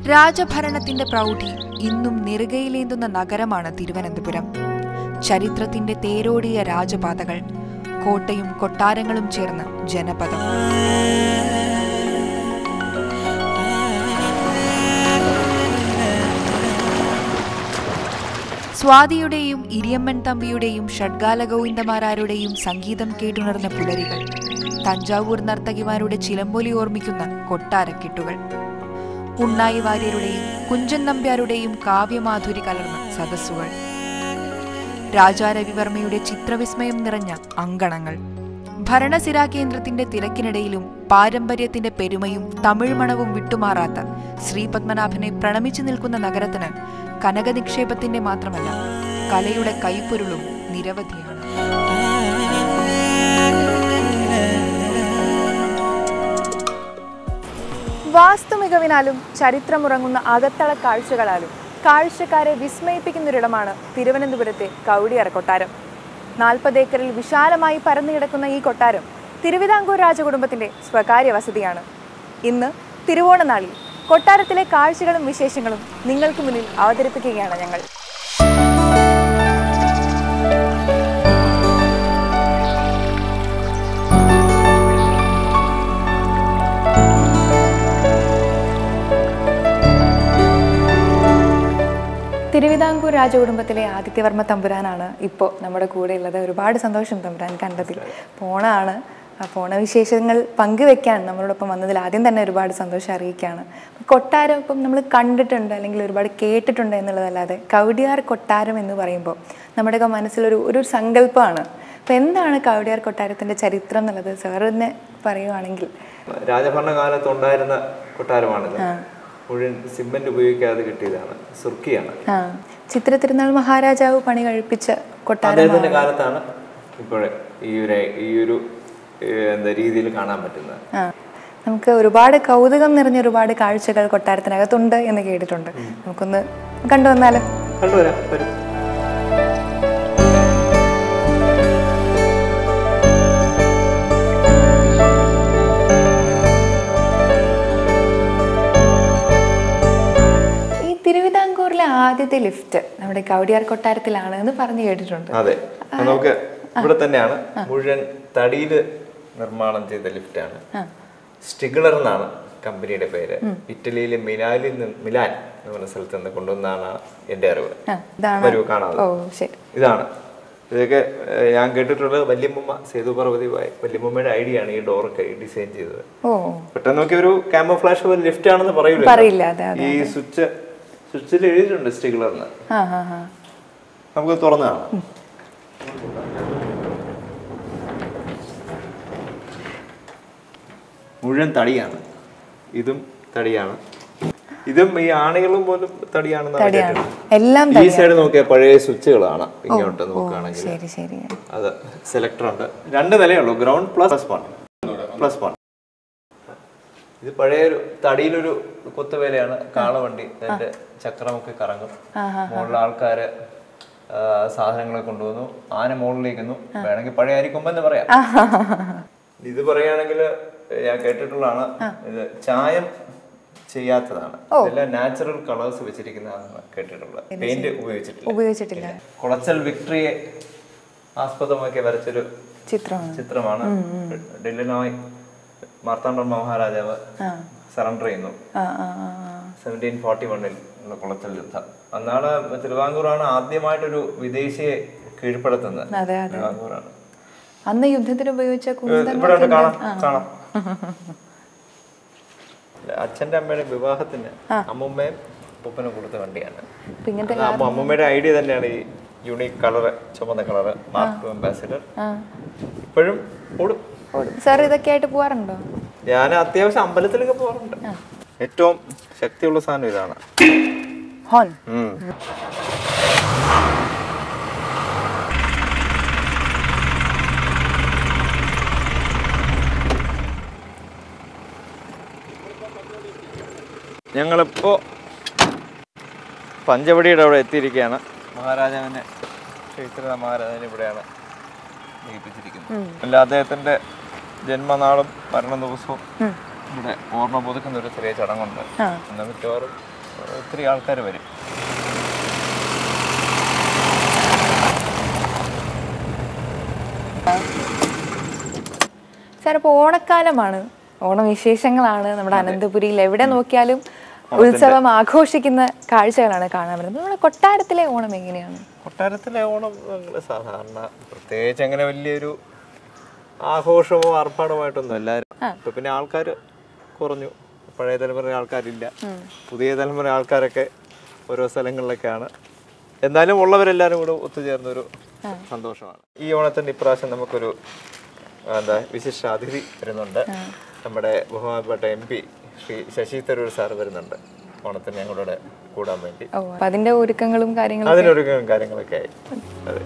രാജഭരണത്തിന്റെ പ്രൗഢി ഇന്നും നെറുകയിലേന്തുന്ന നഗരമാണ് തിരുവനന്തപുരം ചരിത്രത്തിന്റെ തേരോടിയ രാജപാതകൾ കോട്ടയും കൊട്ടാരങ്ങളും ചേർന്ന് ജനപദം സ്വാതിയുടെയും ഇരിയമ്മൻ തമ്പിയുടെയും ഷഡ്ഗാല ഗോവിന്ദമാരാരുടെയും സംഗീതം കേട്ടുണർന്ന പുലരികൾ തഞ്ചാവൂർ നർത്തകിമാരുടെ ചിലമ്പൊലി ഓർമ്മിക്കുന്ന കൊട്ടാരക്കെട്ടുകൾ ഉണ്ണായി വാര്യരുടെയും കുഞ്ചൻ നമ്പ്യാരുടെയും കാവ്യമാധുരി കലർന്ന സദസ്സുകൾ രാജാരവിവർമ്മയുടെ ചിത്രവിസ്മയം നിറഞ്ഞ അങ്കണങ്ങൾ ഭരണസിരാ കേന്ദ്രത്തിന്റെ തിരക്കിനിടയിലും പാരമ്പര്യത്തിന്റെ പെരുമയും തമിഴ് മണവും വിട്ടുമാറാത്ത ശ്രീപത്മനാഭനെ പ്രണമിച്ചു നിൽക്കുന്ന നഗരത്തിന് കനക നിക്ഷേപത്തിന്റെ മാത്രമല്ല കലയുടെ കൈപ്പൊരുളും നിരവധിയാണ് വാസ്തുമികവിനാലും ചരിത്രമുറങ്ങുന്ന അകത്തള കാഴ്ചകളാലും കാഴ്ചക്കാരെ വിസ്മയിപ്പിക്കുന്നൊരിടമാണ് തിരുവനന്തപുരത്തെ കൗടിയറ കൊട്ടാരം നാൽപ്പത് ഏക്കറിൽ വിശാലമായി പരന്നു കിടക്കുന്ന ഈ കൊട്ടാരം തിരുവിതാംകൂർ രാജകുടുംബത്തിന്റെ സ്വകാര്യ വസതിയാണ് ഇന്ന് തിരുവോണനാളിൽ കൊട്ടാരത്തിലെ കാഴ്ചകളും വിശേഷങ്ങളും നിങ്ങൾക്ക് മുന്നിൽ അവതരിപ്പിക്കുകയാണ് ഞങ്ങൾ തിരുവിതാംകൂർ രാജകുടുംബത്തിലെ ആദിത്യവർമ്മ തമ്പുരാനാണ് ഇപ്പോൾ നമ്മുടെ കൂടെ ഉള്ളത് ഒരുപാട് സന്തോഷം തമ്പുരാൻ കണ്ടതിൽ പോണാണ് ആ പോണ വിശേഷങ്ങൾ പങ്കുവെക്കാൻ നമ്മളോടൊപ്പം വന്നതിൽ ആദ്യം തന്നെ ഒരുപാട് സന്തോഷം അറിയിക്കുകയാണ് കൊട്ടാരം ഇപ്പം നമ്മൾ കണ്ടിട്ടുണ്ട് അല്ലെങ്കിൽ ഒരുപാട് കേട്ടിട്ടുണ്ട് എന്നുള്ളതല്ലാതെ കൗടിയാർ കൊട്ടാരം എന്ന് പറയുമ്പോൾ നമ്മുടെയൊക്കെ മനസ്സിലൊരു ഒരു സങ്കല്പമാണ് അപ്പം എന്താണ് കൗടിയാർ കൊട്ടാരത്തിൻ്റെ ചരിത്രം എന്നുള്ളത് സാർ തന്നെ പറയുവാണെങ്കിൽ രാജഭരണകാലത്ത് ഉണ്ടായിരുന്ന കൊട്ടാരമാണിത് മുഴുവൻ സിമെന്റ് ഉപയോഗിക്കാതെ കിട്ടിയതാണ് സുർക്കിയാണ് ആ ചിത്ര തിരുനാൾ മഹാരാജാവ് പണി കഴിപ്പിച്ച കൊട്ടാരം അദ്ദേഹത്തിന്റെ കാലത്താണ് ഇപ്പോഴേ ഈ ഒരു ഈ ഒരു ഏഹ്, എന്താ രീതിയിൽ കാണാൻ പറ്റുന്നത് ആ നമുക്ക് ഒരുപാട് കൗതുകം നിറഞ്ഞ ഒരുപാട് കാഴ്ചകൾ കൊട്ടാരത്തിനകത്തുണ്ട് എന്ന് കേട്ടിട്ടുണ്ട് നമുക്കൊന്ന് കണ്ടുവന്നാലോ കണ്ടുവരാം വരും ഈ തിരുവിതാംകൂറിലെ ആദ്യത്തെ ലിഫ്റ്റ് നമ്മുടെ കൗടിയാർ കൊട്ടാരത്തിലാണ് എന്ന് പറഞ്ഞു കേട്ടിട്ടുണ്ട് അതെ അത് നമുക്ക് ഇവിടെ തന്നെയാണ് മുഴുവൻ തടിയില് നിർമ്മാണം ചെയ്ത ലിഫ്റ്റാണ് സ്റ്റിഗ്ലർ എന്നാണ് കമ്പനിയുടെ പേര് ഇറ്റലിയിലെ മിലാനിൽ നിന്ന് മിലാൻ എന്ന് പറഞ്ഞ സ്ഥലത്ത് നിന്ന് കൊണ്ടുവന്നാണ് എന്റെ അറിവ് ആ, ഇതാണ് വരൂ കാണാതെ ഓ ശരി ഇതാണ് ഇതൊക്കെ ഏഹ്, ഞാൻ കേട്ടിട്ടുള്ളത് വല്യമ്മ സേതു പർവതി വല്യമ്മയുടെ ഐഡിയ ആണ് ഈ ഡോറൊക്കെ ഡിസൈൻ ചെയ്തത് ഓ പെട്ടെന്ന് നോക്കി ഒരു ക്യാമോഫ്ലാഷ് പോലെ ലിഫ്റ്റ് ആണെന്ന് പറയൂല പറയില്ല അതെ അതെ ഈ സ്വിച്ച് സ്വിച്ചിൽ എഴുതിയിട്ടുണ്ട് സ്റ്റിഗ്ലറിന് ആ ആ ആ നമുക്ക് തുറന്നു കാണാം മുഴുവൻ തടിയാണ് ഇതും തടിയാണ് ഇതും ഈ ആണികളും പോലും തടിയാണെന്ന് തടിയാണ് എല്ലാം ഈ സൈഡ് നോക്കിയാൽ പഴയ സ്വിച്ചുകളാണ് ഇങ്ങോട്ട് നോക്കുകയാണെങ്കിൽ ശരി ശരി അത് സെലക്ടർ ഉണ്ട് രണ്ട് നിലയുള്ളൂ ground plus one plus one ഇത് പഴയ ഒരു തടിയിലൊരു കൊത്തുവേലയാണ് കാളവണ്ടി അതിന്റെ ചക്രമൊക്കെ കറങ്ങും മുകളിൽ ആൾക്കാര് ആ, സാധനങ്ങളെ കൊണ്ടുവന്നു ആന മുകളിലേക്കുന്നു വേണമെങ്കിൽ പഴയ അരിക്കൊമ്പെന്ന് പറയാം ഇത് പറയുകയാണെങ്കിൽ ഞാൻ കേട്ടിട്ടുള്ളതാണ് ഇത് ചായം ചെയ്യാത്തതാണ് ഇതെല്ലാം നാച്ചുറൽ കളേഴ്സ് വെച്ചിരിക്കുന്നതാണ് കേട്ടിട്ടുള്ളത് പെയിന്റ് ഉപയോഗിച്ചിട്ടില്ല ഉപയോഗിച്ചിട്ടില്ല കുളച്ചൽ വിക്ടറിയെ ആസ്പദമാക്കി വരച്ചൊരു ചിത്രമാണ് ചിത്രമാണ് ഡെല്ലിനോയ് മാർത്താണ്ഡവർമ്മ മഹാരാജാവ് സറണ്ടർ ചെയ്യുന്നു ആ ആ ആ ആ. സെവൻറ്റീൻ ഫോർട്ടി വണ്ണിൽ ഉള്ള കുളച്ചൽ യുദ്ധം അന്നാണ് തിരുവാങ്കൂറാണ് ആദ്യമായിട്ടൊരു വിദേശിയെ കീഴ്പ്പെടുത്തുന്നത് അതെ അതെ തിരുവാങ്കൂറാണ് അന്ന് യുദ്ധത്തിന് ഉപയോഗിച്ച ഇത് കുന്തങ്ങൾ ഇവിടെ ഉണ്ട് കാണാം കാണാം അച്ഛന്റെ അമ്മയുടെ വിവാഹത്തിന് അമ്മുമ്മയും ഉപ്പനും കൊടുത്ത വണ്ടിയാണ് അപ്പൊ ഇങ്ങനത്തെ അത് അമ്മ അമ്മൂമ്മയുടെ ഐഡിയ തന്നെയാണ് ഈ യൂണിക് കളറ് ചുമന്ന കളറ് മാർക്ക് അംബാസിഡർ ആ ഇപ്പോഴും ഓടും സാർ ഇതൊക്കെ ആയിട്ട് പോവാറുണ്ടോ ഞാൻ അത്യാവശ്യം അമ്പലത്തിലൊക്കെ പോകാറുണ്ട് ഏറ്റവും ശക്തിയുള്ള സാധനം ഇതാണ് ഹോൺ ഉം. ഞങ്ങളിപ്പോ പഞ്ചവടിയുടെ അവിടെ എത്തിയിരിക്കുകയാണ് മഹാരാജാവിനെ ക്ഷേത്ര മഹാരാജാവിനെ ഇവിടെയാണ് ഏൽപ്പിച്ചിരിക്കുന്നത് അല്ല അദ്ദേഹത്തിന്റെ ജന്മനാളും മരണ ദിവസവും ഇവിടെ ഓർമ്മ പുതുക്കുന്ന ഒരു ചെറിയ ചടങ്ങുണ്ട് എന്നാൽ മിക്കവാറും ഒത്തിരി ആൾക്കാർ വരും സാർ ഇപ്പോൾ ഓണക്കാലമാണ് ഓണവിശേഷങ്ങളാണ് നമ്മുടെ അനന്തപുരിയിൽ എവിടെ നോക്കിയാലും ഉത്സവം ആഘോഷിക്കുന്ന കാഴ്ചകളാണ് കാണാൻ പറ്റുന്നത് നമ്മുടെ കൊട്ടാരത്തിലെ ഓണം എങ്ങനെയാണ് കൊട്ടാരത്തിലെ ഓണം ഞങ്ങൾ സാധാരണ പ്രത്യേകിച്ച് അങ്ങനെ വലിയൊരു ആഘോഷമോ ആർഭാടമായിട്ടൊന്നും എല്ലാവരും ഇപ്പൊ പിന്നെ ആൾക്കാർ കുറഞ്ഞു പഴയ തലമുറ ആൾക്കാരില്ല പുതിയ തലമുറ ആൾക്കാരൊക്കെ ഓരോ സ്ഥലങ്ങളിലൊക്കെയാണ് എന്നാലും ഉള്ളവരെല്ലാവരും കൂടെ ഒത്തുചേർന്ന ഒരു സന്തോഷമാണ് ഈ ഓണത്തിന് ഇപ്രാവശ്യം നമുക്കൊരു ആ, എന്താ വിശിഷ്ട അതിഥി വരുന്നുണ്ട് നമ്മുടെ ബഹുമാനപ്പെട്ട M P Shri Shashi Tharoor sir വരുന്നുണ്ട് ഓണത്തിന് ഞങ്ങളുടെ കൂടാൻ വേണ്ടി ഓ അപ്പൊ അതിന്റെ ഒരുക്കങ്ങളും കാര്യങ്ങളും അതിനൊരുക്കങ്ങളും കാര്യങ്ങളൊക്കെ ആയി അതെ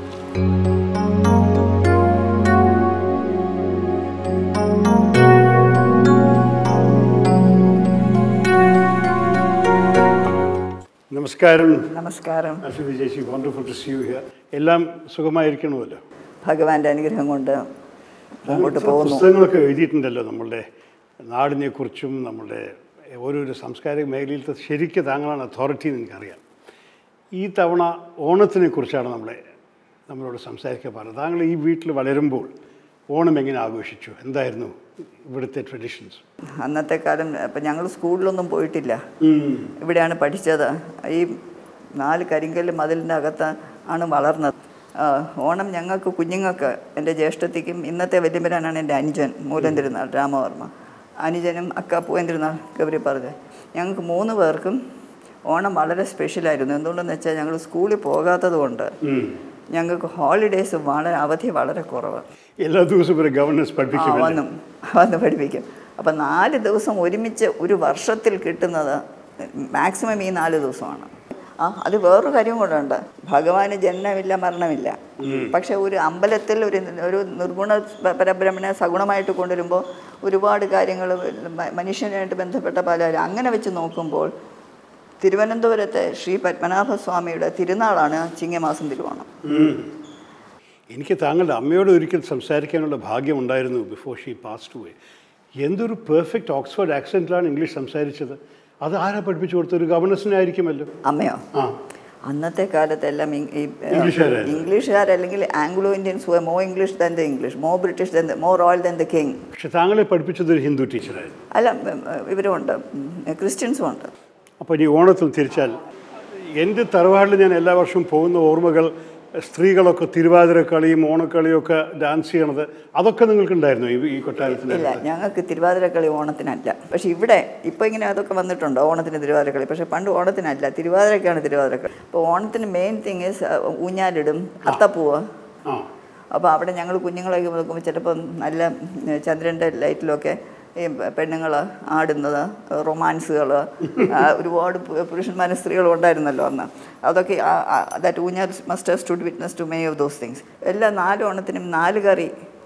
നമസ്കാരം നമസ്കാരം അശ്വതി ചേച്ചി wonderful to see you here എല്ലാം സുഖമായിരിക്കണമല്ലോ ഭഗവാന്റെ അനുഗ്രഹം കൊണ്ട് മുമ്പോട്ട് ചില പോകുന്നു പുസ്തകങ്ങളൊക്കെ എഴുതിയിട്ടുണ്ടല്ലോ നമ്മളുടെ നാടിനെ കുറിച്ചും നമ്മളുടെ ഓരോരോ സാംസ്കാരിക മേഖലയിലത്തെ ശരിക്കും താങ്കളാണ് അതോറിറ്റി എന്ന് എനിക്കറിയാം ഈ തവണ ഓണത്തിനെ കുറിച്ചാണ് നമ്മളെ നമ്മളോട് സംസാരിക്കാൻ പറഞ്ഞത് താങ്കൾ ഈ വീട്ടിൽ വളരുമ്പോൾ ഓണം എങ്ങനെ ആഘോഷിച്ചു എന്തായിരുന്നു ഇവിടുത്തെ ട്രഡീഷൻസ് അന്നത്തെ കാലം ഇപ്പം ഞങ്ങൾ സ്കൂളിലൊന്നും പോയിട്ടില്ല ഇവിടെയാണ് പഠിച്ചത് ഈ നാല് കരിങ്കല്ല് മതിലിൻ്റെ അകത്ത് ആണ് വളർന്നത് ആ, ഓണം ഞങ്ങൾക്ക് കുഞ്ഞുങ്ങൾക്ക് എൻ്റെ ജ്യേഷ്ഠത്തിക്കും ഇന്നത്തെ വല്യമ്പരാനാണ് എൻ്റെ അനുജൻ മൂലം തിരുനാൾ രാമവർമ്മ അനുജനും അക്കാപ്പൂവൻ തിരുനാൾ ഗൗരി പറഞ്ഞത് ഞങ്ങൾക്ക് മൂന്ന് പേർക്കും ഓണം വളരെ സ്പെഷ്യലായിരുന്നു എന്തുകൊണ്ടെന്ന് വെച്ചാൽ ഞങ്ങൾ സ്കൂളിൽ പോകാത്തത് കൊണ്ട് ഞങ്ങൾക്ക് ഹോളിഡേയ്സ് വളരെ അവധി വളരെ കുറവ് എല്ലാ ദിവസവും ഒരു ഗവർണൻസ് ആ, പഠിപ്പിക്കുമല്ലോ വന്നും വന്ന് പഠിപ്പിക്കും അപ്പം നാല് ദിവസം ഒരുമിച്ച് ഒരു വർഷത്തിൽ കിട്ടുന്നത് മാക്സിമം ഈ നാല് ദിവസമാണ് ആ അത് വേറൊരു കാര്യം കൂടെ ഉണ്ട് ഭഗവാന് ജനനമില്ല മരണമില്ല പക്ഷെ ഒരു അമ്പലത്തിൽ ഒരു ഒരു നിർഗുണ പ- പരബ്രഹ്മനെ സഗുണമായിട്ട് കൊണ്ടുവരുമ്പോൾ ഒരുപാട് കാര്യങ്ങൾ മനുഷ്യനായിട്ട് ബന്ധപ്പെട്ട പല അങ്ങനെ വെച്ച് നോക്കുമ്പോൾ തിരുവനന്തപുരത്തെ ശ്രീ പത്മനാഭസ്വാമിയുടെ തിരുനാളാണ് ചിങ്ങമാസം തിരുവോണം എനിക്ക് താങ്കളുടെ അമ്മയോട് ഒരിക്കൽ സംസാരിക്കാനുള്ള ഭാഗ്യം ഉണ്ടായിരുന്നു ബിഫോർ ഷീ പാസ്റ്റ് വേ എന്തൊരു പെർഫെക്റ്റ് ഓക്സ്ഫോർഡ് ആക്സെൻറ്റിലാണ് ഇംഗ്ലീഷ് സംസാരിച്ചത് അത് ആരാ പഠിപ്പിച്ചു കൊടുത്തത് ഒരു ഗവർണൻസിനായിരിക്കുമല്ലോ അമ്മയോ ആ അന്നത്തെ കാലത്തെല്ലാം ഇ- ഈ ഇംഗ്ലീഷുകാരായിരുന്നു. ഇംഗ്ലീഷുകാർ അല്ലെങ്കിൽ Anglo Indians were more English than the English more British than more royal than the king പക്ഷെ താങ്കളെ പഠിപ്പിച്ചത് ഒരു ഹിന്ദു ടീച്ചറായിരുന്നു അല്ല ഉം, ഇവരും ഉണ്ട് ഉം, ക്രിസ്ത്യൻസും ഉണ്ട് അപ്പോൾ ഈ ഓണത്തിൽ തിരിച്ചാൽ എൻ്റെ തറവാടിൽ ഞാൻ എല്ലാ വർഷവും പോകുന്ന ഓർമ്മകൾ സ്ത്രീകളൊക്കെ തിരുവാതിര കളിയും ഓണക്കളിയും ഒക്കെ ഡാൻസ് ചെയ്യണത് അതൊക്കെ നിങ്ങൾക്കുണ്ടായിരുന്നു ഈ ഈ കൊട്ടാരത്തിൽ ഇല്ല ഞങ്ങൾക്ക് തിരുവാതിരക്കളി ഓണത്തിനല്ല പക്ഷെ ഇവിടെ ഇപ്പോൾ ഇങ്ങനെ അതൊക്കെ വന്നിട്ടുണ്ട് ഓണത്തിന് തിരുവാതിരക്കളി പക്ഷെ പണ്ട് ഓണത്തിനല്ല തിരുവാതിരക്കാണ് തിരുവാതിരക്കളി അപ്പോൾ ഓണത്തിന് മെയിൻ തിങ് ഈസ് ഊഞ്ഞാലിടും അത്തപ്പൂവ് ആ അപ്പോൾ അവിടെ ഞങ്ങൾ കുഞ്ഞുങ്ങളൊക്കെ നോക്കുമ്പോൾ ചിലപ്പം നല്ല ഉം, ചന്ദ്രൻ്റെ ലൈറ്റിലൊക്കെ ഈ പെണ്ണുങ്ങൾ ആടുന്നത് റൊമാൻസുകൾ ഒരുപാട് പു- പുരുഷന്മാരും സ്ത്രീകളും ഉണ്ടായിരുന്നല്ലോ അന്ന് അതൊക്കെ ദാറ്റ് ഊഞ്ഞാൽ must stood witness to many of those things എല്ലാ നാല് ഓണത്തിനും നാല് കറി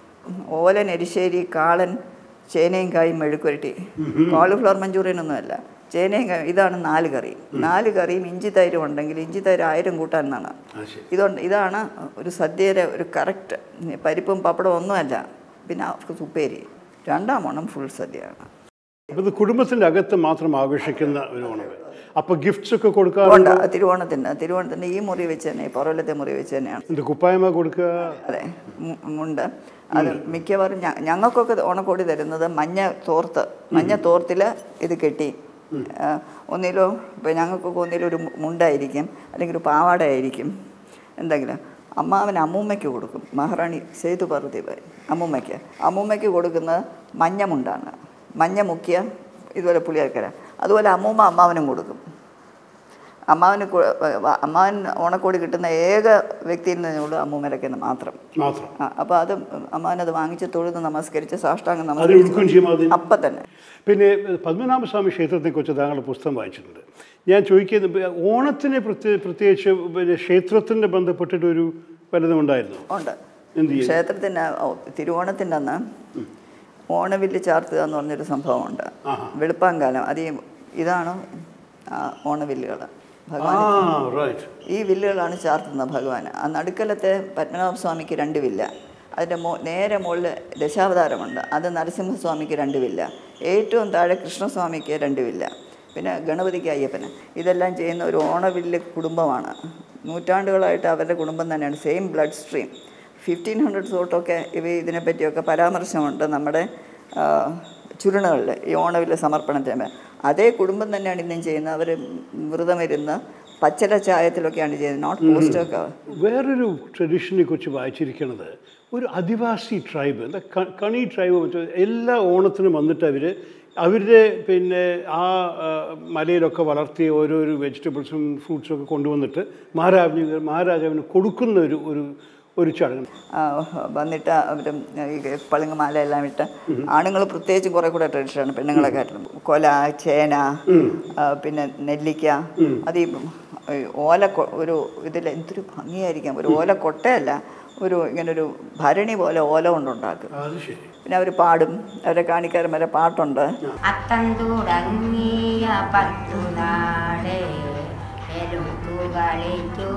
ഓലൻ എരിശ്ശേരി കാളൻ ചേനയും കായും മെഴുക്കുരട്ടി കോളിഫ്ലവർ മഞ്ചൂറിയൻ ഒന്നുമല്ല ചേനയും കായും ഇതാണ് നാല് കറി നാല് കറിയും ഇഞ്ചി തൈരും ഉണ്ടെങ്കിൽ ഇഞ്ചി തൈര് ആയിരം കൂട്ടാൻ എന്നാണ് അത് ശരി ഇതുണ്ട് ഇതാണ് ഒരു സദ്യയുടെ ഒരു കറക്റ്റ് പരിപ്പും പപ്പടവും ഒന്നുമല്ല പിന്നെ ഉപ്പേരി രണ്ടാം ഓണം ഫുൾ സദ്യയാണ് അപ്പോൾ ഇത് കുടുംബത്തിൻ്റെ അകത്ത് മാത്രം ആഘോഷിക്കുന്ന ഒരു ഓണം അപ്പോൾ ഗിഫ്റ്റ്സ് ഒക്കെ ഉണ്ട് കൊടുക്കാറുണ്ട് തിരുവോണത്തിന് തിരുവോണത്തിന് ഈ മുറി വെച്ച് തന്നെ ഈ പുറകിലത്തെ മുറി വെച്ച് തന്നെയാണ് എന്ത് കുപ്പായ്മ കൊടുക്കുക അതെ മു- മുണ്ട് അത് മിക്കവാറും ഞ- ഞങ്ങൾക്കൊക്കെ ഓണക്കോടി തരുന്നത് മഞ്ഞ തോർത്ത് മഞ്ഞ തോർത്തിൽ ഇത് കെട്ടി ആ, ഒന്നിലോ ഇപ്പോൾ ഞങ്ങൾക്കൊക്കെ ഒന്നിലും ഒരു മു- മുണ്ടായിരിക്കും അല്ലെങ്കിൽ ഒരു പാവാട ആയിരിക്കും എന്തെങ്കിലും അമ്മാവൻ അമ്മൂമ്മയ്ക്ക് കൊടുക്കും മഹാറാണി സേതു പാർവതിബായി അമ്മൂമ്മയ്ക്ക് അമ്മൂമ്മയ്ക്ക് കൊടുക്കുന്നത് മഞ്ഞ മുണ്ടാണ് മഞ്ഞ മുക്കിയ ഇതുപോലെ പുളിയർക്കര അതുപോലെ അമ്മൂമ്മ അമ്മാവനും കൊടുക്കും അമ്മാവന് കൊ- അമ്മാവൻ ഓണക്കോടി കിട്ടുന്ന ഏക വ്യക്തിയിൽ നിന്നുള്ളൂ അമ്മൂമ്മരൊക്കെ മാത്രം മാത്രം ആ, അപ്പോൾ അത് അമ്മാവനത് വാങ്ങിച്ച് തൊഴുത് നമസ്കരിച്ച് സാഷ്ടാംഗം അത് ഉൾക്കും ചെയ്യും അത് അപ്പം തന്നെ പിന്നെ പത്മനാഭസ്വാമി ക്ഷേത്രത്തെക്കുറിച്ച് താങ്കളുടെ പുസ്തകം വായിച്ചിട്ടുണ്ട് ഞാൻ ചോദിക്കുന്നത് ഓണത്തിനെ പ്രത്യേക പ്രത്യേകിച്ച് പിന്നെ ക്ഷേത്രത്തിൻ്റെ ബന്ധപ്പെട്ടിട്ടൊരു വല്ലതും ഉണ്ടായിരുന്നു ഉണ്ട് എന്ത് ചെയ്യും ക്ഷേത്രത്തിൻ്റെ ഓ, തിരുവോണത്തിൻ്റെ അന്ന് ഓണവില്ല് ചാർത്തുക എന്ന് പറഞ്ഞൊരു സംഭവമുണ്ട് ആഹാ. വെളുപ്പാങ്കാലം അത് ഈ ഇതാണ് ആ ഓണവില്ലുകൾ ആ ഭഗവാൻ റൈറ്റ് ഈ വില്ലുകളാണ് ചാർത്തുന്നത് ഭഗവാൻ ആ നടുക്കലത്തെ പത്മനാഭസ്വാമിക്ക് രണ്ട് വില്ല അതിൻ്റെ മോ നേരെ മുകളിൽ ദശാവതാരമുണ്ട് അത് നരസിംഹസ്വാമിക്ക് രണ്ട് വില്ല ഏറ്റവും താഴെ കൃഷ്ണസ്വാമിക്ക് രണ്ട് വില്ല പിന്നെ ഗണപതിക്ക് അയ്യപ്പന് ഇതെല്ലാം ചെയ്യുന്ന ഒരു ഓണവില്ല് കുടുംബമാണ് നൂറ്റാണ്ടുകളായിട്ട് അവരുടെ കുടുംബം തന്നെയാണ് same blood stream fifteen hundred തൊട്ടൊക്കെ ഇവ ഇതിനെപ്പറ്റിയൊക്കെ പരാമർശമുണ്ട് നമ്മുടെ ആ, ചുരുളുകളിൽ ഈ ഓണവില്ല് സമർപ്പണത്തിന് അതേ കുടുംബം തന്നെയാണ് ഇന്നും ചെയ്യുന്നത് അവർ വ്രതമിരുന്ന് പച്ചല ചായത്തിലൊക്കെയാണ് ചെയ്യുന്നത് നോട്ട് പോസ്റ്റൊക്കെ വേറൊരു ട്രഡീഷനെ കുറിച്ച് വായിച്ചിരിക്കുന്നത് ഒരു ആദിവാസി ട്രൈബ് എന്താ ക- കണി ട്രൈബ് മറ്റോ എല്ലാ ഓണത്തിനും വന്നിട്ട് അവർ അവരുടെ പിന്നെ ആ ആ, മലയിലൊക്കെ വളർത്തിയ ഓരോരോ വെജിറ്റബിൾസും ഫ്രൂട്ട്സും ഒക്കെ കൊണ്ടുവന്നിട്ട് മഹാരാജാവിന് മഹാരാജാവിന് കൊടുക്കുന്ന ഒരു ഒരു ഒരു ചടങ്ങ് ആ, വന്നിട്ട് അവർ ഈ പളുങ്ങുമാല എല്ലാം ഇട്ട് ആണുങ്ങൾ പ്രത്യേകിച്ചും കുറെ കൂടെ ട്രഡീഷനാണ് പെണ്ണുങ്ങളെ കാട്ടിലും കൊല ചേന ആ, പിന്നെ നെല്ലിക്ക അത് ഈ ഈ ഓല കൊ- ഒരു ഇതിൽ എന്തൊരു ഭംഗിയായിരിക്കാം ഒരു ഓല കൊട്ടയല്ല ഒരു ഇങ്ങനെ ഒരു ഭരണി പോലെ ഓല കൊണ്ടുണ്ടാക്കും അത് ശരി പിന്നെ അവർ പാടും അവരെ കാണിക്കാരന്മാരെ പാട്ടുണ്ട് അത്തം തുടങ്ങിയ പത്തു നാളെ എരുത്തുകളിച്ചു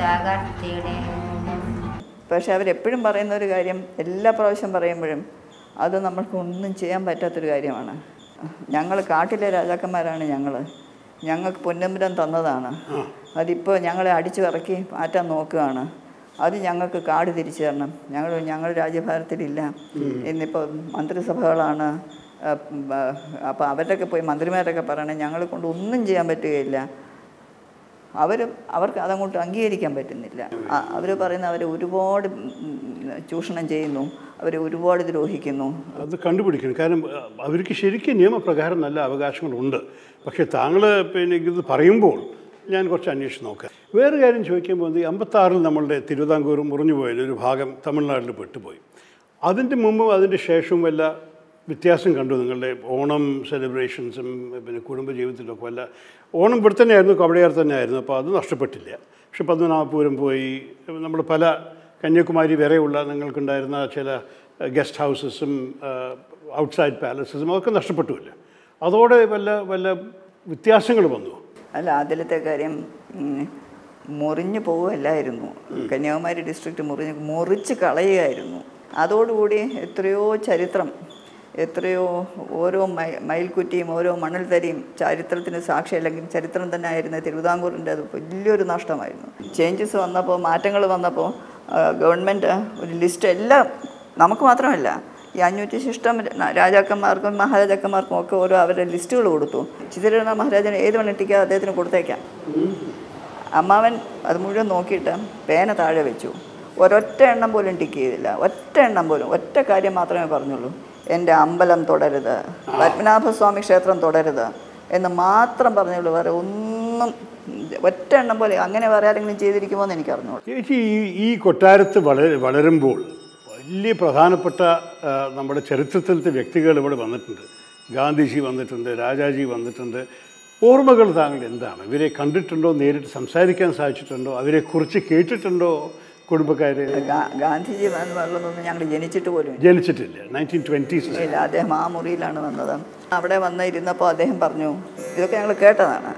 തകർത്തിടേണം പക്ഷെ അവരെപ്പോഴും പറയുന്ന ഒരു കാര്യം എല്ലാ പ്രാവശ്യം പറയുമ്പോഴും അത് നമ്മൾക്ക് ഒന്നും ചെയ്യാൻ പറ്റാത്തൊരു കാര്യമാണ് ഞങ്ങൾ കാട്ടിലെ രാജാക്കന്മാരാണ് ഞങ്ങൾ ഞങ്ങൾക്ക് പൊന്നമ്പലം തന്നതാണ് അതിപ്പോൾ ഞങ്ങളെ അടിച്ചു ഇറക്കി മാറ്റാൻ നോക്കുകയാണ് അത് ഞങ്ങൾക്ക് കാട് തിരിച്ചു തരണം ഞങ്ങൾ ഞങ്ങൾ രാജ്യഭാരത്തിലില്ല ഇന്നിപ്പോൾ മന്ത്രിസഭകളാണ് അപ്പോൾ അവരുടെയൊക്കെ പോയി മന്ത്രിമാരൊക്കെ പറയണേ ഞങ്ങളെ കൊണ്ട് ഒന്നും ചെയ്യാൻ പറ്റുകയില്ല അവർ അവർക്ക് അതങ്ങോട്ട് അംഗീകരിക്കാൻ പറ്റുന്നില്ല അവർ പറയുന്ന അവരെ ഒരുപാട് ഉം, ചൂഷണം ചെയ്യുന്നു അവരെ ഒരുപാട് ദ്രോഹിക്കുന്നു അത് കണ്ടുപിടിക്കണം കാരണം അഹ്, അവർക്ക് ശരിക്കും നിയമപ്രകാരം നല്ല അവകാശങ്ങളുണ്ട് പക്ഷേ താങ്കൾ പിന്നെ ഇത് പറയുമ്പോൾ ഞാൻ കുറച്ച് അന്വേഷിച്ച് നോക്കാം വേറെ കാര്യം ചോദിക്കുമ്പോൾ ഈ അമ്പത്താറിൽ നമ്മളുടെ തിരുവിതാംകൂർ മുറിഞ്ഞു പോയത് ഒരു ഭാഗം തമിഴ്നാട്ടിൽ പെട്ടുപോയി അതിൻ്റെ മുമ്പും അതിൻ്റെ ശേഷവും വല്ല വ്യത്യാസം കണ്ടു നിങ്ങളുടെ ഓണം സെലിബ്രേഷൻസും പിന്നെ കുടുംബജീവിതത്തിലൊക്കെ വല്ല ഓണം ഇവിടെ തന്നെയായിരുന്നു കവടയാർ തന്നെയായിരുന്നു അപ്പോൾ അത് നഷ്ടപ്പെട്ടില്ല പക്ഷെ പത്മനാഭപുരം പോയി നമ്മൾ പല കന്യാകുമാരി വരെയുള്ള നിങ്ങൾക്കുണ്ടായിരുന്ന ചില ഗസ്റ്റ് ഹൗസസും ഔട്ട്സൈഡ് പാലസസും അതൊക്കെ നഷ്ടപ്പെട്ടുമില്ല അതോടെ വല്ല വല്ല വ്യത്യാസങ്ങൾ വന്നു അല്ല അതിലത്തെ കാര്യം ഉം, മുറിഞ്ഞു പോവുകയല്ലായിരുന്നു കന്യാകുമാരി ഡിസ്ട്രിക്റ്റ് മുറിഞ്ഞ് മുറിച്ച് കളയുകയായിരുന്നു അതോടുകൂടി എത്രയോ ചരിത്രം എത്രയോ ഓരോ മൈ മയിൽക്കുറ്റിയും ഓരോ മണൽത്തരിയും ചരിത്രത്തിന് സാക്ഷി അല്ലെങ്കിൽ ചരിത്രം തന്നെ ആയിരുന്ന തിരുവിതാംകൂറിൻ്റെ അത് വലിയൊരു നഷ്ടമായിരുന്നു ചേഞ്ചസ് വന്നപ്പോൾ മാറ്റങ്ങൾ വന്നപ്പോൾ ഗവൺമെൻറ് ഒരു ലിസ്റ്റ് എല്ലാം നമുക്ക് മാത്രമല്ല ഈ അഞ്ഞൂറ്റി ശിഷ്ടം രാജാക്കന്മാർക്കും മഹാരാജാക്കന്മാർക്കും ഒക്കെ ഓരോ അവരുടെ ലിസ്റ്റുകൾ കൊടുത്തു ചിത്തിരനാഥ മഹാരാജന് ഏത് മണിട്ടിക്കുക അദ്ദേഹത്തിന് കൊടുത്തേക്കാം അമ്മാവൻ അത് മുഴുവൻ നോക്കിയിട്ട് പേന താഴെ വെച്ചു ഒരൊറ്റ എണ്ണം പോലും ടിക്ക് ചെയ്തില്ല ഒറ്റ എണ്ണം പോലും ഒറ്റ കാര്യം മാത്രമേ പറഞ്ഞുള്ളൂ എൻ്റെ അമ്പലം തുടരുത് പത്മനാഭസ്വാമി ക്ഷേത്രം തുടരുത് എന്ന് മാത്രം പറഞ്ഞുള്ളൂ വേറെ ഒന്നും ഒറ്റ എണ്ണം പോലെ അങ്ങനെ വേറെ ആരെങ്കിലും ചെയ്തിരിക്കുമോ എന്ന് എനിക്ക് അറിഞ്ഞോളൂ ചേച്ചി ഈ ഈ കൊട്ടാരത്ത് വളര വളരുമ്പോൾ വലിയ പ്രധാനപ്പെട്ട ആ, നമ്മുടെ ചരിത്രത്തിലത്തെ വ്യക്തികൾ ഇവിടെ വന്നിട്ടുണ്ട് ഗാന്ധിജി വന്നിട്ടുണ്ട് രാജാജി വന്നിട്ടുണ്ട് ഓർമ്മകൾ താങ്കൾ എന്താണ് ഇവരെ കണ്ടിട്ടുണ്ടോ നേരിട്ട് സംസാരിക്കാൻ സാധിച്ചിട്ടുണ്ടോ അവരെക്കുറിച്ച് കേട്ടിട്ടുണ്ടോ കുടുംബക്കാർ ഗാ- ഗാന്ധിജി എന്ന് പറയുന്നതൊന്നും ഞങ്ങൾ ജനിച്ചിട്ട് പോലും ഇല്ല. ജനിച്ചിട്ടില്ല നയൻറ്റീൻ ട്വൻറ്റീസ് ഇല്ല അദ്ദേഹം ആ മുറിയിലാണ് വന്നത് അവിടെ വന്ന് ഇരുന്നപ്പോൾ അദ്ദേഹം പറഞ്ഞു ഇതൊക്കെ ഞങ്ങൾ കേട്ടതാണ്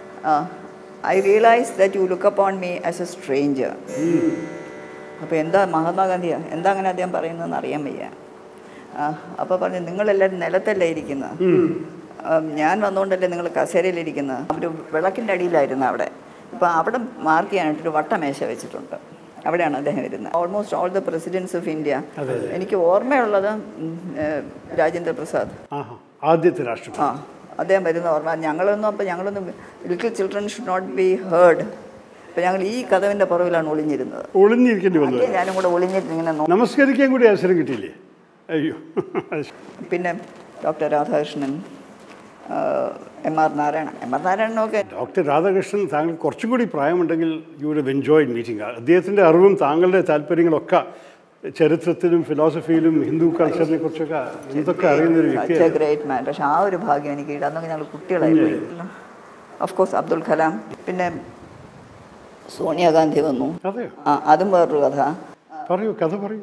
I realise that you look upon me as a stranger അപ്പോൾ എന്താ മഹാത്മാഗാന്ധിയാ എന്താ അങ്ങനെ അദ്ദേഹം പറയുന്നതെന്ന് അറിയാൻ വയ്യ അപ്പോൾ പറഞ്ഞു നിങ്ങളെല്ലാവരും നിലത്തല്ലേ ഇരിക്കുന്നത് ആ, ഞാൻ വന്നുകൊണ്ടല്ലേ നിങ്ങൾ കസേരയിലിരിക്കുന്നത് അവർ വിളക്കിൻ്റെ അടിയിലായിരുന്നു അവിടെ അപ്പോൾ അവിടെ മാർക്ക് ചെയ്യാനായിട്ടൊരു വട്ടമേശ വെച്ചിട്ടുണ്ട് അവിടെയാണ് അദ്ദേഹം ഇരുന്നത് almost all the presidents of India എനിക്ക് ഓർമ്മയുള്ളത് ഉം, ഏഹ്, രാജേന്ദ്ര പ്രസാദ് ആഹാ ആദ്യത്തെ രാഷ്ട്രപതി ആ അദ്ദേഹം വരുന്ന ഓർമ്മ ഞങ്ങളൊന്നും അപ്പോൾ ഞങ്ങളൊന്നും little children should not be heard അപ്പോൾ ഞങ്ങൾ ഈ കഥവിൻ്റെ പുറകിലാണ് ഒളിഞ്ഞിരുന്നത് ഒളിഞ്ഞിരിക്കേണ്ടി വന്നു അതേ ഞാനും കൂടെ ഒളിഞ്ഞിട്ട് ഇങ്ങനെ നോ നമസ്കരിക്കാൻ കൂടി അവസരം കിട്ടിയില്ലേ അയ്യോ പിന്നെ ഡോക്ടർ രാധാകൃഷ്ണൻ ആ, M R Narayanan M R നാരായണനൊക്കെ ഡോക്ടർ രാധാകൃഷ്ണൻ താങ്കൾ കുറച്ചും കൂടി പ്രായമുണ്ടെങ്കിൽ യു വുഡ് എൻജോയ് മീറ്റിംഗ് അദ്ദേഹത്തിൻ്റെ അറിവും താങ്കളുടെ താല്പര്യങ്ങളൊക്കെ ചരിത്രത്തിലും ഫിലോസഫിയിലും ഹിന്ദു കൾച്ചറിനെ കുറിച്ചൊക്കെ എന്തൊക്കെ അറിയുന്ന ഒരു സച്ച് എ വ്യക്തിയാണ് ഗ്രേറ്റ് മാൻ പക്ഷെ ആ ഒരു ഭാഗ്യം എനിക്ക് കിട്ടുക അന്നൊക്കെ ഞങ്ങൾ കുട്ടികളായി പോയി ഓഫ് കോഴ്സ് അബ്ദുൽ കലാം പിന്നെ സോണിയാഗാന്ധി വന്നു അതെയോ ആ അതും വേറൊരു കഥ പറയൂ കഥ പറയൂ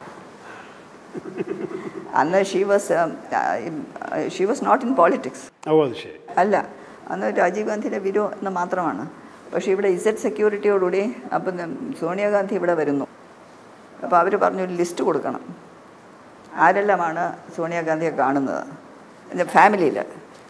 അന്ന് she was she was not in politics ഓ അത് ശരി അല്ല അന്ന് രാജീവ് ഗാന്ധിയുടെ വിരോ എന്ന് മാത്രമാണ് പക്ഷേ ഇവിടെ ഇസഡ് സെക്യൂരിറ്റിയോടുകൂടി അപ്പം സോണിയാഗാന്ധി ഇവിടെ വരുന്നു അപ്പോൾ അവർ പറഞ്ഞു ഒരു ലിസ്റ്റ് കൊടുക്കണം ആരെല്ലാമാണ് സോണിയാഗാന്ധിയെ കാണുന്നത് ഫാമിലിയിൽ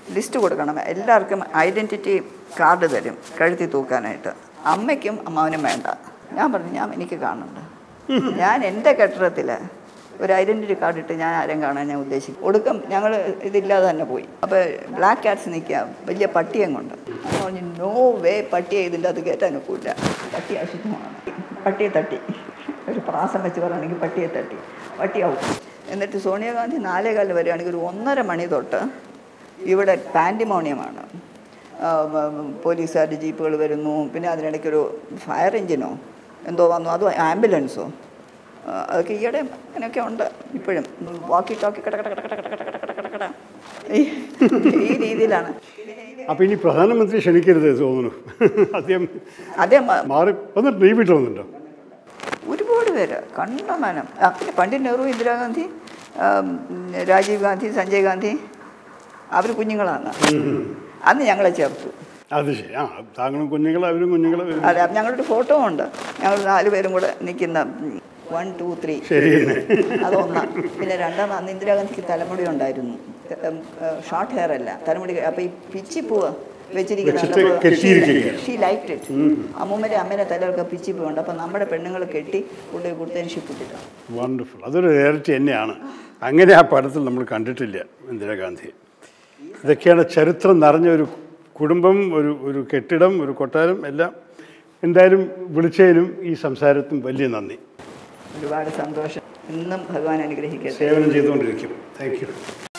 ലിസ്റ്റ് കൊടുക്കണം എല്ലാവർക്കും ഐഡൻറ്റിറ്റി കാർഡ് തരും കഴുത്തി തൂക്കാനായിട്ട് അമ്മയ്ക്കും അമ്മാവനും വേണ്ട ഞാൻ പറഞ്ഞു ഞാൻ എനിക്ക് കാണണ്ട ഞാൻ എൻ്റെ കെട്ടിടത്തിൽ ഒരു ഐഡൻറ്റിറ്റി കാർഡ് ഇട്ട് ഞാൻ ആരും കാണാൻ ഞാൻ ഉദ്ദേശിക്കും ഒടുക്കം ഞങ്ങൾ ഇതില്ലാതെ തന്നെ പോയി അപ്പോൾ ബ്ലാക്ക് കാറ്റ്സ് നിൽക്കുക വലിയ പട്ടിയും കൊണ്ട് അപ്പോൾ പറഞ്ഞു നോ വേ പട്ടിയെ ഇതിൻ്റെ അത് കയറ്റാൻ ഒക്കില്ല പട്ടി അശുദ്ധമാണ് പട്ടിയെ തട്ടി ഒരു പ്രാസം വെച്ച് പറയുകയാണെങ്കിൽ പട്ടിയെ തട്ടി പട്ടിയാവും എന്നിട്ട് സോണിയാഗാന്ധി നാലേകാലിൽ വരികയാണെങ്കിൽ ഒരു ഒന്നര മണി തൊട്ട് ഇവിടെ പാൻറ്റിമോണിയമാണ് ആ, വ- വ- പോലീസുകാരുടെ ജീപ്പുകൾ വരുന്നു പിന്നെ അതിനിടയ്ക്ക് ഒരു ഫയർ എഞ്ചിനോ എന്തോ വന്നു അതോ ആംബുലൻസോ ആ, അതൊക്കെ ഈയിടെ അങ്ങനെയൊക്കെ ഉണ്ട് ഇപ്പോഴും വാക്കി ടോക്കി കട കട കട കട കട കട കട കട കട. ഈ- ഈ രീതിയിലാണ് അപ്പോൾ ഇനി പ്രധാനമന്ത്രി ക്ഷണിക്കരുത് തോന്നുന്നു അദ്ദേഹം അതേ മ- മാറി വന്നിട്ട് നീ വീട്ടിൽ വന്നിട്ടുണ്ടോ ഒരുപാട് പേര് കണ്ടമാനം ആ, പിന്നെ പണ്ഡിറ്റ് നെഹ്റു ഇന്ദിരാഗാന്ധി ആം, രാജീവ് ഗാന്ധി സഞ്ജയ് ഗാന്ധി അവർ കുഞ്ഞുങ്ങളാണ് അന്ന് ഞങ്ങളെ ചേർത്തു അത് ശരി ആ താങ്കളും കുഞ്ഞുങ്ങൾ അവരും കുഞ്ഞുങ്ങൾ അതെ അപ്പം ഞങ്ങളൊരു ഫോട്ടോ ഉണ്ട് ഞങ്ങൾ നാല് പേരും കൂടെ നിൽക്കുന്ന വൺ ടു ത്രീ ശരി അതൊന്നാണ് പിന്നെ രണ്ടാം അന്ന് ഇന്ദിരാഗാന്ധിക്ക് തലമുടി ഉണ്ടായിരുന്നു ഷോർട്ട് ഹെയർ അല്ല തലമുടി അപ്പോൾ ഈ പിച്ചിപ്പൂവ് വെച്ചിട്ട് കെട്ടിയിരിക്കുകയാണ്. ഷീ ലൈക്ക് ഇറ്റ് അമ്മൂമ്മയുടെ അമ്മേൻ്റെ തലയൊക്കെ പിച്ചിപ്പൂ ഉണ്ട് അപ്പം നമ്മുടെ പെണ്ണുങ്ങൾ കെട്ടി കൊണ്ടുപോയി കൊടുത്തതിന് ഷിപ്പിട്ടിട്ടാണ് വണ്ടർഫുൾ അതൊരു റിയാലിറ്റി തന്നെയാണ് അങ്ങനെ ആ പടത്തിൽ നമ്മൾ കണ്ടിട്ടില്ല ഇന്ദിരാഗാന്ധി ഇതൊക്കെയാണ് ചരിത്രം നിറഞ്ഞ ഒരു കുടുംബം ഒരു ഒരു കെട്ടിടം ഒരു കൊട്ടാരം എല്ലാം എന്തായാലും വിളിച്ചതിനും ഈ സംസാരത്തിനും വലിയ നന്ദി ഒരുപാട് സന്തോഷം ഇന്നും ഭഗവാൻ അനുഗ്രഹിക്കട്ടെ സേവനം ചെയ്തുകൊണ്ടിരിക്കും താങ്ക് യു